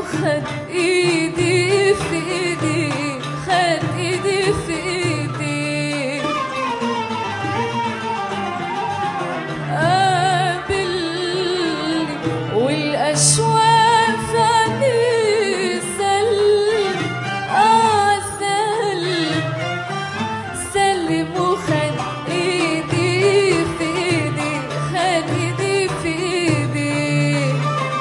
وخد ايدي في ايدي خد ايدي في ايدي قابلني والاشواق في عينيه سلم اه سلم سلم وخد ايدي في ايدي خد ايدي في ايدي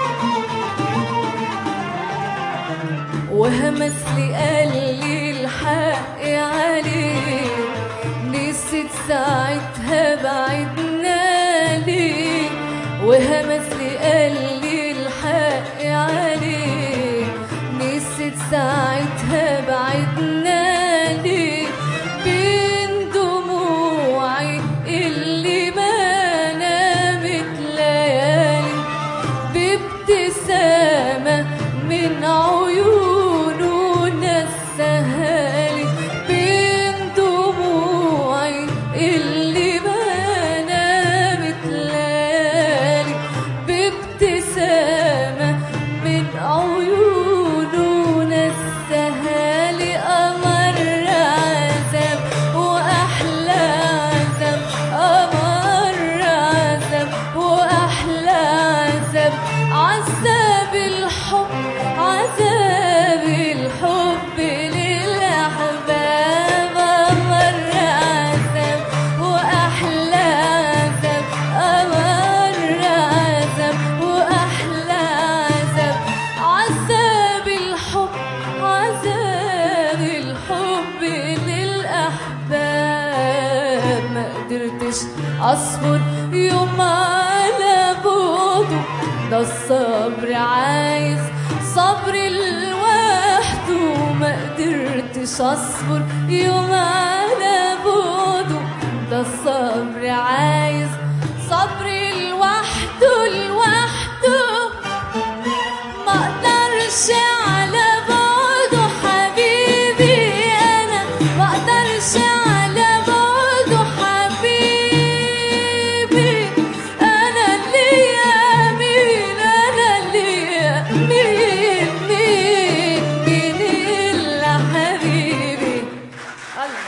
وهمس لي قال لي الحق عليك نسيت ساعتها بعدنا ليه وهمس لي قال لي الحق عليك نسيت ساعتها بعدنا ليه بين دموعي اللي ما نامت ليالي بابتسامة من عيونه نسهالي بين دموعي اللي ما نامت ليالي بابتسامة من عيونه نسهالي أمر عذاب وأحلى عذاب أمر عذاب وأحلى عذاب عذاب الحب عذاب الحب للأحباب أمر عذاب وأحلى عذاب أمر عذاب وأحلى عذاب عذاب الحب عذاب الحب للأحباب ما قدرتش أصبر يوم على بعده ده الصبر عايز صبر لوحده ما قدرتش أصبر يوم على بعده ده الصبر عايز صبر لوحده لوحده ما اقدرش على بعده حبيبي انا ما اقدرش على بعده حبيبي انا ليا مين انا ليا مين مين مين الا حبيبي الله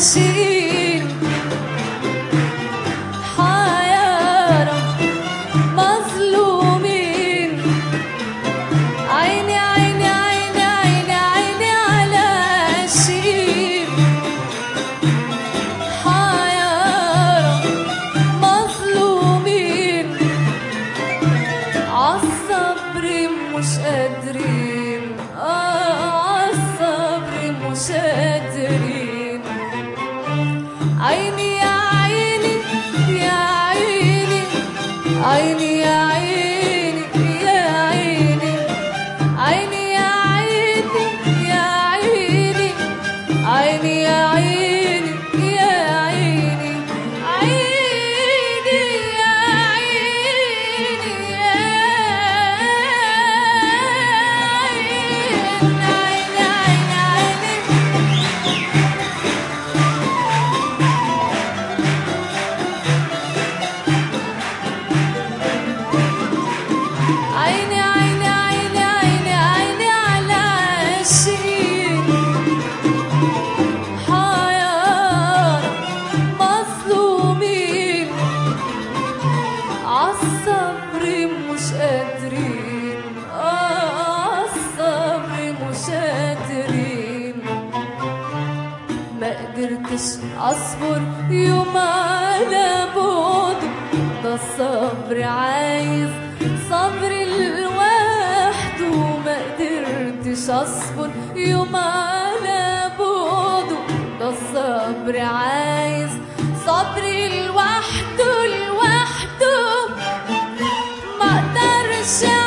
عاشقين حيارى مظلومين عيني عيني عيني عيني عيني على عاشقين حيارى مظلومين عالصبر مش قادرين آه عالصبر مش قادرين عيني يا عيني يا عيني عيني يا عيني يا عيني عيني يا عيني يا عيني عيني يا عيني يا عيني عيني يا عيني يا عيني عيني عيني عيني عيني عيني عيني عيني عيني على عاشقين حيارى مظلومين عالصبر مش قادرين آه عالصبر مش قادرين ما قدرتش اصبر يوم على بعده ده الصبر عايز صبر لوحده ما قدرتش اصبر يوم على بعده ده الصبر عايز صبر لوحده لوحده ما اقدرش